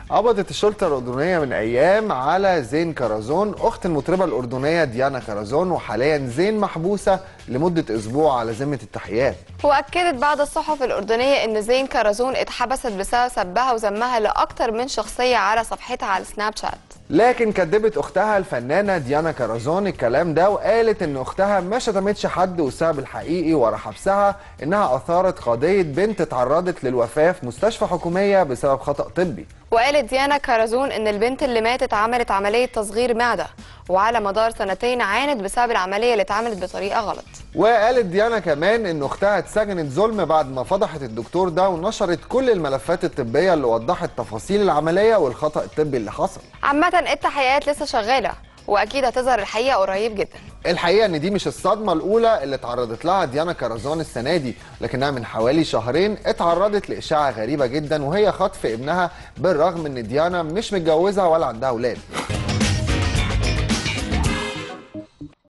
قبضت الشرطة الأردنية من أيام على زين كرزون أخت المطربة الأردنية ديانا كرزون وحاليا زين محبوسة لمدة أسبوع على ذمة التحقيقات واكدت بعض الصحف الاردنيه ان زين كرزون اتحبست بسبب سبها وذمها لاكثر من شخصيه على صفحتها على سناب شات لكن كدبت أختها الفنانة ديانا كرزون الكلام ده وقالت إن أختها ما شتمتش حد والسبب الحقيقي ورا حبسها إنها أثارت قضية بنت اتعرضت للوفاة في مستشفى حكومية بسبب خطأ طبي وقالت ديانا كرزون ان البنت اللي ماتت عملت عمليه تصغير معده وعلى مدار سنتين عانت بسبب العمليه اللي اتعملت بطريقه غلط وقالت ديانا كمان ان اختها اتسجنت ظلم بعد ما فضحت الدكتور ده ونشرت كل الملفات الطبيه اللي وضحت تفاصيل العمليه والخطا الطبي اللي حصل عامه التحقيقات لسه شغاله واكيد هتظهر الحقيقه قريب جدا الحقيقه ان دي مش الصدمه الاولى اللي اتعرضت لها ديانا كرزون السنه دي لكنها من حوالي شهرين اتعرضت لاشاعه غريبه جدا وهي خطف ابنها بالرغم ان ديانا مش متجوزه ولا عندها اولاد